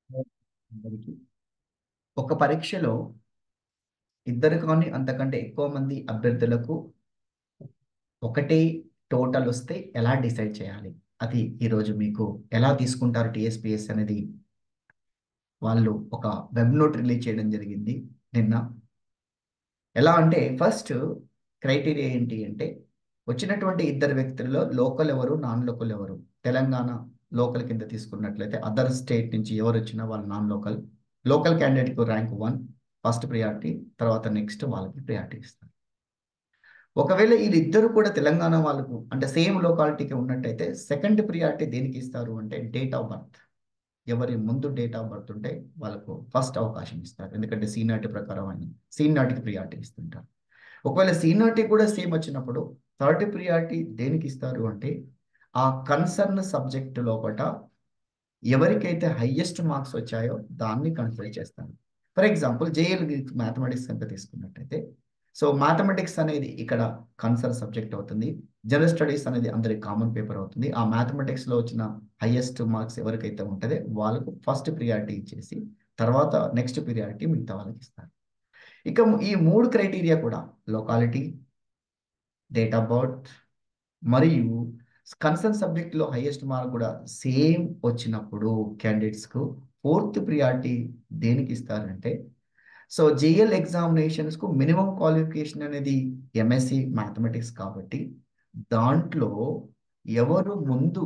అందరికీ. ఒక పరీక్షలో ఇద్దరు కానీ అంతకంటే ఎక్కువ మంది అభ్యర్థులకు ఒకటే టోటల్ వస్తే ఎలా డిసైడ్ చేయాలి అది ఈరోజు మీకు ఎలా తీసుకుంటారు టిఎస్పిఎస్ అనేది వాళ్ళు ఒక వెబ్ నోట్ రిలీజ్ చేయడం జరిగింది నిన్న ఎలా అంటే ఫస్ట్ క్రైటీరియా ఏంటి అంటే వచ్చినటువంటి ఇద్దరు వ్యక్తుల్లో లోకల్ ఎవరు నాన్ లోకల్ ఎవరు తెలంగాణ లోకల్ కింద తీసుకున్నట్లయితే అదర్ స్టేట్ నుంచి ఎవరు వచ్చినా వాళ్ళు నాన్ లోకల్ లోకల్ క్యాండిడేట్కి ర్యాంక్ వన్ ఫస్ట్ ప్రియారిటీ తర్వాత నెక్స్ట్ వాళ్ళకి ప్రియారిటీ ఇస్తారు ఒకవేళ వీళ్ళిద్దరు కూడా తెలంగాణ వాళ్ళకు అంటే సేమ్ లొకాలిటీకి ఉన్నట్టయితే సెకండ్ ప్రియారిటీ దేనికి ఇస్తారు అంటే డేట్ ఆఫ్ బర్త్ ఎవరి ముందు డేట్ ఆఫ్ బర్త్ ఉంటే వాళ్ళకు ఫస్ట్ అవకాశం ఇస్తారు ఎందుకంటే సీనాటి ప్రకారం అని సీనాటికి ప్రియారిటీ ఇస్తుంటారు ఒకవేళ సీనాటి కూడా సేమ్ వచ్చినప్పుడు థర్డ్ ప్రియారిటీ దేనికి ఇస్తారు అంటే ఆ కన్సర్న్ సబ్జెక్ట్ లోపల ఎవరికైతే హైయెస్ట్ మార్క్స్ వచ్చాయో దాన్ని కన్సిడర్ చేస్తారు ఫర్ ఎగ్జాంపుల్ జేఎల్ మ్యాథమెటిక్స్ కనుక తీసుకున్నట్టయితే సో మ్యాథమెటిక్స్ అనేది ఇక్కడ కన్సర్న్ సబ్జెక్ట్ అవుతుంది జనరల్ స్టడీస్ అనేది అందరికి కామన్ పేపర్ అవుతుంది ఆ మ్యాథమెటిక్స్ లో వచ్చిన హైయెస్ట్ మార్క్స్ ఎవరికైతే ఉంటుందో వాళ్ళకు ఫస్ట్ ప్రియారిటీ ఇచ్చేసి తర్వాత నెక్స్ట్ ప్రియారిటీ మిగతా వాళ్ళకి ఇస్తారు ఇక ఈ మూడు క్రైటీరియా కూడా లొకాలిటీ డేట్ ఆఫ్ బర్త్ మరియు కన్సర్న్ సబ్జెక్ట్లో హైయెస్ట్ మార్క్ కూడా సేమ్ వచ్చినప్పుడు క్యాండిడేట్స్కు ఫోర్త్ ప్రియారిటీ దేనికి ఇస్తారంటే సో జేఎల్ ఎగ్జామినేషన్స్కు మినిమం క్వాలిఫికేషన్ అనేది ఎంఎస్సి మ్యాథమెటిక్స్ కాబట్టి దాంట్లో ఎవరు ముందు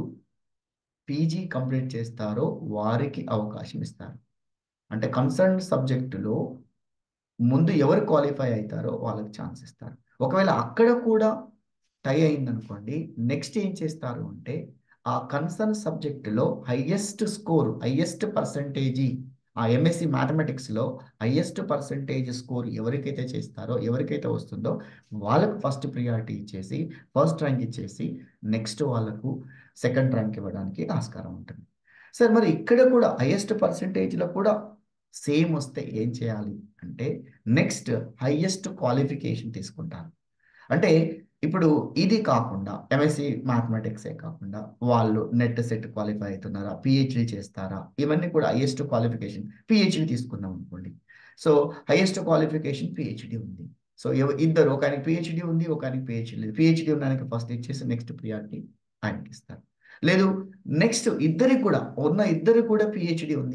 పీజీ కంప్లీట్ చేస్తారో వారికి అవకాశం ఇస్తారు అంటే కన్సర్న్ సబ్జెక్టులో ముందు ఎవరు క్వాలిఫై అవుతారో వాళ్ళకి ఛాన్స్ ఇస్తారు ఒకవేళ అక్కడ కూడా టై అయిందనుకోండి నెక్స్ట్ ఏం చేస్తారు అంటే ఆ కన్సర్న్ సబ్జెక్టులో హైయెస్ట్ స్కోర్ హైయెస్ట్ పర్సంటేజీ ఆ ఎంఎస్సి మ్యాథమెటిక్స్లో హైయెస్ట్ పర్సంటేజ్ స్కోర్ ఎవరికైతే చేస్తారో ఎవరికైతే వస్తుందో వాళ్ళకు ఫస్ట్ ప్రియారిటీ ఇచ్చేసి ఫస్ట్ ర్యాంక్ ఇచ్చేసి నెక్స్ట్ వాళ్ళకు సెకండ్ ర్యాంక్ ఇవ్వడానికి ఆస్కారం ఉంటుంది సార్ మరి ఇక్కడ కూడా హైయెస్ట్ పర్సంటేజ్లో కూడా సేమ్ వస్తే ఏం చేయాలి అంటే నెక్స్ట్ హైయెస్ట్ క్వాలిఫికేషన్ తీసుకుంటారు అంటే ఇప్పుడు ఇది కాకుండా ఎంఎస్సి మ్యాథమెటిక్సే కాకుండా వాళ్ళు నెట్ సెట్ క్వాలిఫై అవుతున్నారా పిహెచ్డి చేస్తారా ఇవన్నీ కూడా హైయెస్ట్ క్వాలిఫికేషన్ పిహెచ్డి తీసుకుందాం అనుకోండి సో హైయెస్ట్ క్వాలిఫికేషన్ పిహెచ్డి ఉంది సో ఇద్దరు ఒక ఆయనకి పిహెచ్డి ఉంది ఒక ఆయనకి పిహెచ్డి లేదు పిహెచ్డి ఉన్నానికి ఫస్ట్ ఇచ్చేసి నెక్స్ట్ ప్రియారిటీ ఆయనకి ఇస్తారు లేదు నెక్స్ట్ ఇద్దరికి కూడా ఉన్న ఇద్దరికి కూడా పిహెచ్డి ఉంది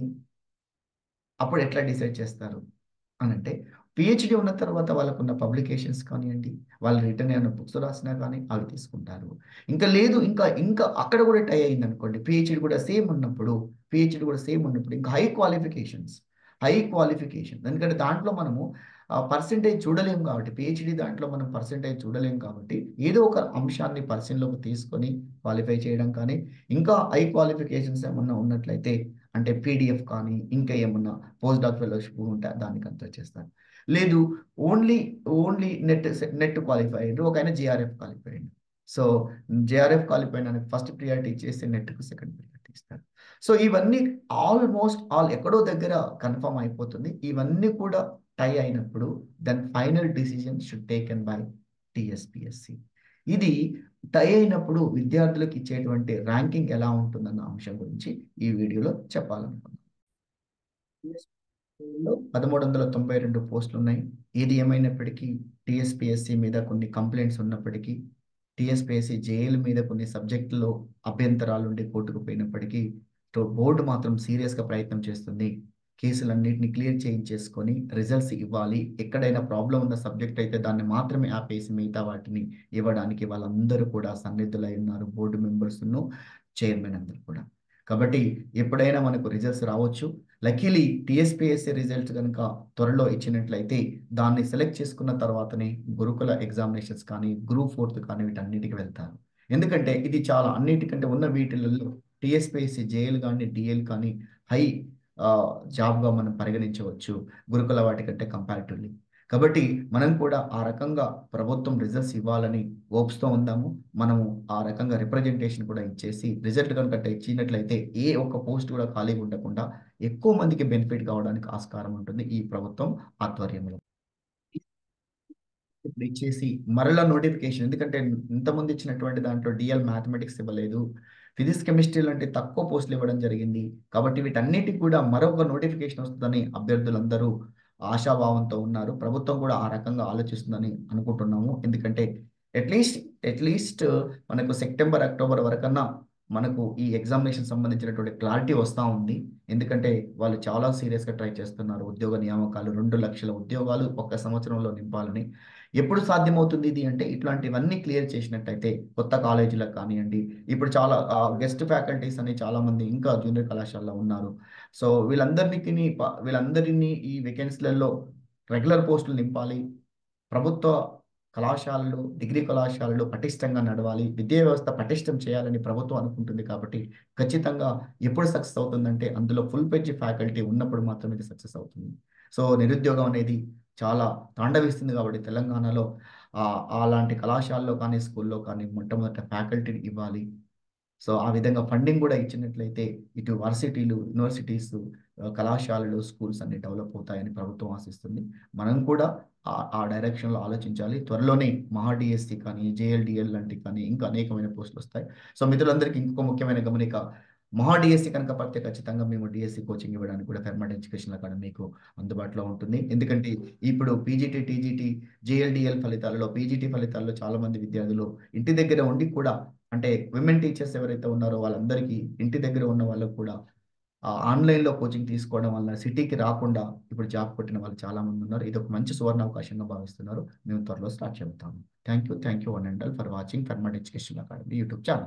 అప్పుడు ఎట్లా డిసైడ్ చేస్తారు అని అంటే పిహెచ్డి ఉన్న తర్వాత వాళ్ళకున్న పబ్లికేషన్స్ కానివ్వండి వాళ్ళు రిటర్న్ ఏమైనా బుక్స్ రాసినా కానీ అవి తీసుకుంటారు ఇంకా లేదు ఇంకా ఇంకా అక్కడ కూడా టై అయింది అనుకోండి పిహెచ్డి కూడా సేమ్ ఉన్నప్పుడు పిహెచ్డి కూడా సేమ్ ఉన్నప్పుడు ఇంకా హై క్వాలిఫికేషన్స్ హై క్వాలిఫికేషన్ ఎందుకంటే దాంట్లో మనము పర్సంటేజ్ చూడలేము కాబట్టి పిహెచ్డి దాంట్లో మనం పర్సంటేజ్ చూడలేము కాబట్టి ఏదో ఒక అంశాన్ని పరిశీలనలోకి తీసుకొని క్వాలిఫై చేయడం కానీ ఇంకా హై క్వాలిఫికేషన్స్ ఏమన్నా ఉన్నట్లయితే అంటే పీడిఎఫ్ కానీ ఇంకా ఏమన్నా పోస్ట్ డాక్ ఫెలోషిప్ ఉంటే దానికి అంతా చేస్తారు లేదు only only NET NET qualify అయ్యారు ఒక ఆయన జిఆర్ఎఫ్ క్వాలిఫై అయ్యాడు సో జిఆర్ఎఫ్ క్వాలిఫై అయిన ఫస్ట్ ప్రియారిటీ ఇచ్చేసి నెట్కు సెకండ్ ప్రియారిటీ ఇస్తారు సో ఇవన్నీ ఆల్మోస్ట్ ఆల్ ఎక్కడో దగ్గర కన్ఫర్మ్ అయిపోతుంది ఇవన్నీ కూడా టై అయినప్పుడు then final decision should taken by TSPSC ఇది టై అయినప్పుడు విద్యార్థులకు ఇచ్చేటువంటి ర్యాంకింగ్ ఎలా ఉంటుందన్న అంశం గురించి ఈ వీడియోలో చెప్పాలనుకున్నాను పదమూడు వందల తొంభై రెండు పోస్టులు ఉన్నాయి ఏది ఏమైనప్పటికీ టిఎస్పిఎస్సి మీద కొన్ని కంప్లైంట్స్ ఉన్నప్పటికీ టిఎస్పిఎస్సి జేఎల్ మీద కొన్ని సబ్జెక్టులో అభ్యంతరాలు ఉండి కోర్టుకు పోయినప్పటికీ బోర్డు మాత్రం సీరియస్గా ప్రయత్నం చేస్తుంది కేసులన్నింటినీ క్లియర్ చేయించేసుకొని రిజల్ట్స్ ఇవ్వాలి ఎక్కడైనా ప్రాబ్లం ఉన్న సబ్జెక్ట్ అయితే దాన్ని మాత్రమే ఆపేసి మిగతా వాటిని ఇవ్వడానికి వాళ్ళందరూ కూడా సన్నిధులై ఉన్నారు బోర్డు మెంబర్స్ను చైర్మన్ అందరు కూడా కాబట్టి ఎప్పుడైనా మనకు రిజల్ట్స్ రావచ్చు లక్కీలీ టిఎస్పిఎస్సి రిజల్ట్స్ కనుక త్వరలో ఇచ్చినట్లయితే దాన్ని సెలెక్ట్ చేసుకున్న తర్వాతనే గురుకుల ఎగ్జామినేషన్స్ కానీ గ్రూప్ ఫోర్త్ కానీ వీటన్నిటికి వెళ్తారు ఎందుకంటే ఇది చాలా అన్నిటికంటే ఉన్న వీటిలలో టిఎస్పిఎస్సి జేఎల్ కానీ డిఎల్ కానీ హై జాబ్గా మనం పరిగణించవచ్చు గురుకుల వాటికంటే కంపారిటివ్లీ కాబట్టి మనం కూడా ఆ రకంగా ప్రభుత్వం రిజల్ట్స్ ఇవ్వాలని ఓప్స్తో ఉందాము మనము ఆ రకంగా రిప్రజెంటేషన్ కూడా ఇచ్చేసి రిజల్ట్ కనుక ఇచ్చినట్లయితే ఏ ఒక్క పోస్ట్ కూడా ఖాళీగా ఉండకుండా ఎక్కువ మందికి బెనిఫిట్ కావడానికి ఆస్కారం ఉంటుంది ఈ ప్రభుత్వం ఆధ్వర్యంలో ఇప్పుడు ఇచ్చేసి మరలా నోటిఫికేషన్ ఎందుకంటే ఇంతకుముందు ఇచ్చినటువంటి దాంట్లో డిఎల్ మ్యాథమెటిక్స్ ఇవ్వలేదు ఫిజిక్స్ కెమిస్ట్రీ లాంటి తక్కువ పోస్టులు ఇవ్వడం జరిగింది కాబట్టి వీటన్నిటికి కూడా మరొక నోటిఫికేషన్ వస్తుందని అభ్యర్థులందరూ ఆశాభావంతో ఉన్నారు ప్రభుత్వం కూడా ఆ రకంగా ఆలోచిస్తుందని అనుకుంటున్నాము ఎందుకంటే అట్లీస్ట్ అట్లీస్ట్ మనకు సెప్టెంబర్ అక్టోబర్ వరకన్నా మనకు ఈ ఎగ్జామినేషన్ సంబంధించినటువంటి క్లారిటీ వస్తూ ఉంది ఎందుకంటే వాళ్ళు చాలా సీరియస్గా ట్రై చేస్తున్నారు ఉద్యోగ నియామకాలు రెండు లక్షల ఉద్యోగాలు ఒక్క సంవత్సరంలో నింపాలని ఎప్పుడు సాధ్యమవుతుంది ఇది అంటే ఇట్లాంటివన్నీ క్లియర్ చేసినట్టయితే కొత్త కాలేజీలకు కానివ్వండి ఇప్పుడు చాలా గెస్ట్ ఫ్యాకల్టీస్ అని చాలా మంది ఇంకా జూనియర్ కళాశాలలో ఉన్నారు సో వీళ్ళందరినీ వీళ్ళందరినీ ఈ వేకెన్సీలలో రెగ్యులర్ పోస్టులు నింపాలి ప్రభుత్వ కళాశాలలు డిగ్రీ కళాశాలలు పటిష్టంగా నడవాలి విద్యా వ్యవస్థ పటిష్టం చేయాలని ప్రభుత్వం అనుకుంటుంది కాబట్టి ఖచ్చితంగా ఎప్పుడు సక్సెస్ అవుతుందంటే అందులో ఫుల్ పేజ్ ఫ్యాకల్టీ ఉన్నప్పుడు మాత్రమే ఇది సక్సెస్ అవుతుంది సో నిరుద్యోగం అనేది చాలా తాండవిస్తుంది కాబట్టి తెలంగాణలో అలాంటి కళాశాలలో కానీ స్కూల్లో కానీ మొట్టమొదట ఫ్యాకల్టీని ఇవ్వాలి సో ఆ విధంగా ఫండింగ్ కూడా ఇచ్చినట్లయితే ఇటు వర్సిటీలు యూనివర్సిటీస్ కళాశాలలు స్కూల్స్ అన్ని డెవలప్ అవుతాయని ప్రభుత్వం ఆశిస్తుంది మనం కూడా ఆ డైరెక్షన్లో ఆలోచించాలి త్వరలోనే మహా డిఎస్సి కానీ జేఎల్డిఎల్ లాంటి కానీ ఇంకా అనేకమైన పోస్టులు వస్తాయి సో మిత్రులందరికీ ఇంకొక ముఖ్యమైన గమనిక మహా డిఎస్సి కనుక పడితే ఖచ్చితంగా మేము డిఎస్సి కోచింగ్ ఇవ్వడానికి కూడా ఫెర్మాట్ ఎడ్యుకేషన్ అకాడమీ మీకు అందుబాటులో ఉంటుంది ఎందుకంటే ఇప్పుడు పీజీటీ టీజీటీ జేఎల్డిఎల్ ఫలితాలలో పీజీటీ ఫలితాల్లో చాలా మంది విద్యార్థులు ఇంటి దగ్గర ఉండి కూడా అంటే విమెన్ టీచర్స్ ఎవరైతే ఉన్నారో వాళ్ళందరికీ ఇంటి దగ్గర ఉన్న వాళ్ళకు కూడా ఆన్లైన్లో కోచింగ్ తీసుకోవడం వల్ల సిటీకి రాకుండా ఇప్పుడు జాబ్ కొట్టిన వాళ్ళు చాలా మంది ఉన్నారు ఇది ఒక మంచి సువర్ణ అవకాశంగా భావిస్తున్నారు మేము త్వరలో స్టార్ట్ చెబుతాము thank you thank you one and all for watching Format Education Academy YouTube channel